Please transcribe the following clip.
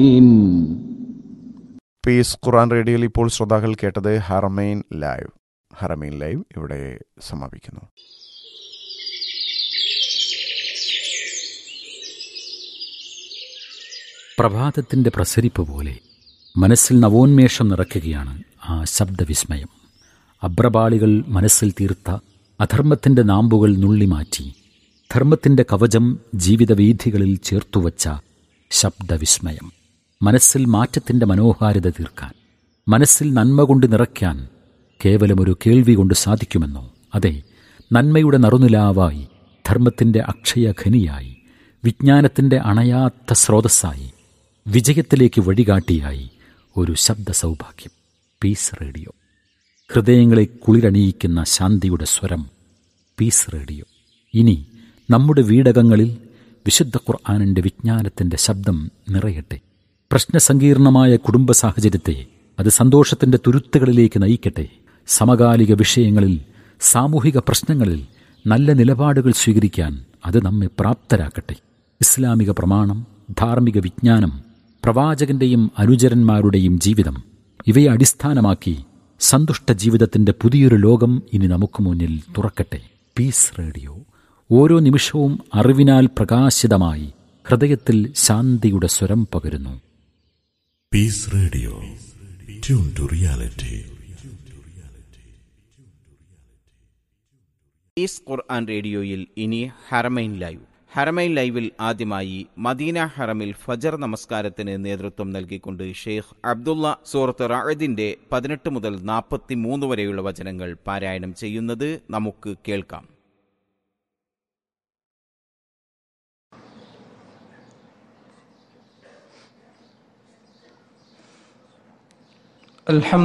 piece ഖുറാൻ റേഡിയോയിൽ ഇപ്പോൾ ശ്രോതാക്കൾ കേട്ടത് ഹറമൈൻ ലൈവ് ഹറമൈൻ ലൈവ് ഇവിടെ സമാപിക്കുന്നു പ്രഭാതത്തിൻ്റെ പ്രസരിപ്പ് പോലെ മനസ്സിൽ നവോന്മേഷം നിറയ്ക്കുകയാണ് ആ ശബ്ദവിസ്മയം അബ്രപാളികൾ മനസ്സിൽ തീർത്ത അധർമ്മത്തിൻ്റെ നാമ്പുകൾ നുള്ളിമാറ്റി ധർമ്മത്തിൻ്റെ കവചം ജീവിതവീഥികളിൽ ചേർത്തുവച്ച ശബ്ദവിസ്മയം മനസ്സിൽ മാറ്റത്തിൻ്റെ മനോഹാരിത തീർക്കാൻ മനസ്സിൽ നന്മ കൊണ്ട് നിറയ്ക്കാൻ കേവലമൊരു കേൾവി കൊണ്ട് സാധിക്കുമെന്നോ അതെ നന്മയുടെ നറുനിലാവായി ധർമ്മത്തിൻ്റെ അക്ഷയഖനിയായി വിജ്ഞാനത്തിൻ്റെ അണയാത്ത സ്രോതസ്സായി വിജയത്തിലേക്ക് വഴികാട്ടിയായി ഒരു ശബ്ദ സൗഭാഗ്യം പീസ് റേഡിയോ ഹൃദയങ്ങളെ കുളിരണിയിക്കുന്ന ശാന്തിയുടെ സ്വരം പീസ് റേഡിയോ ഇനി നമ്മുടെ വീടകങ്ങളിൽ വിശുദ്ധ ഖുർആാനിൻ്റെ വിജ്ഞാനത്തിൻ്റെ ശബ്ദം നിറയട്ടെ പ്രശ്നസങ്കീർണമായ കുടുംബ സാഹചര്യത്തെ അത് സന്തോഷത്തിൻ്റെ തുരുത്തുകളിലേക്ക് നയിക്കട്ടെ സമകാലിക വിഷയങ്ങളിൽ സാമൂഹിക പ്രശ്നങ്ങളിൽ നല്ല നിലപാടുകൾ സ്വീകരിക്കാൻ അത് നമ്മെ പ്രാപ്തരാക്കട്ടെ ഇസ്ലാമിക പ്രമാണം ധാർമ്മിക വിജ്ഞാനം പ്രവാചകന്റെയും അനുചരന്മാരുടെയും ജീവിതം ഇവയെ അടിസ്ഥാനമാക്കി സന്തുഷ്ട ജീവിതത്തിന്റെ പുതിയൊരു ലോകം ഇനി നമുക്ക് മുന്നിൽ തുറക്കട്ടെ പീസ് റേഡിയോ ഓരോ നിമിഷവും അറിവിനാൽ പ്രകാശിതമായി ഹൃദയത്തിൽ ശാന്തിയുടെ സ്വരം പകരുന്നു peace radio tune to reality is Quran റേഡിയോയിൽ ഇനി ഹറമൈൻ ലൈവ് ഹറമൈൻ ലൈവിൽ ആദ്യമായി മദീന ഹറമിൽ ഫജർ നമസ്കാരത്തിന് നേതൃത്വം നൽകിക്കൊണ്ട് ഷെയ്ഖ് അബ്ദുള്ള സൂറത്ത് റായദിന്റെ പതിനെട്ട് മുതൽ നാൽപ്പത്തി മൂന്ന് വരെയുള്ള വചനങ്ങൾ പാരായണം ചെയ്യുന്നത് നമുക്ക് കേൾക്കാം الحمد